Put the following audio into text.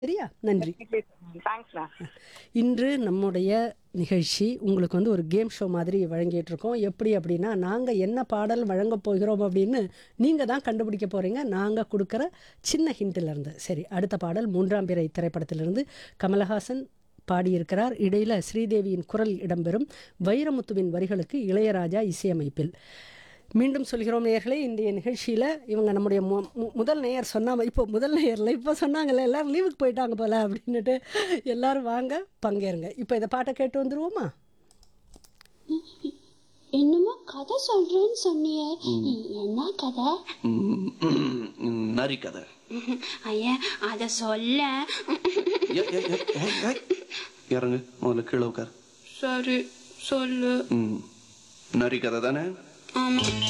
சரியா நன்றி தேங்க்ஸ்ண்ணா இன்று நம்முடைய நிகழ்ச்சி உங்களுக்கு வந்து ஒரு கேம் ஷோ மாதிரி வழங்கிட்டு இருக்கோம் எப்படி அப்படின்னா நாங்கள் என்ன பாடல் வழங்க போகிறோம் அப்படின்னு நீங்கள் தான் கண்டுபிடிக்க போகிறீங்க நாங்கள் கொடுக்குற சின்ன ஹிண்ட்டிலேருந்து சரி அடுத்த பாடல் மூன்றாம் பிறை திரைப்படத்திலிருந்து கமலஹாசன் பாடியிருக்கிறார் இடையில ஸ்ரீதேவியின் குரல் இடம்பெறும் வைரமுத்துவின் வரிகளுக்கு இளையராஜா இசையமைப்பில் மீண்டும் சொல்கிறோம் நேயர்களே இன்றைய நிகழ்ச்சியில் இவங்க நம்முடைய மு மு- முதல் நேயர் சொன்னாம இப்போ முதல் நேயரில் இப்போ சொன்னாங்கல்ல எல்லாரும் லீவுக்கு போயிட்டாங்க போல அப்படின்னுட்டு எல்லாரும் வாங்க பங்கேறுங்க இப்போ இந்த பாட்டை கேட்டு வந்துருவோமா என்னமோ கதை சொல்றேன்னு சொன்னியே என்ன கதை நரி கதை ஐயா அத சொல்ல ஏ, ஏ, ஏ, ஏய், ஏய். இறங்கு முதல்ல கீழே உட்கார் சரி சொல்லு ம். நரி கதை தானே ஆமா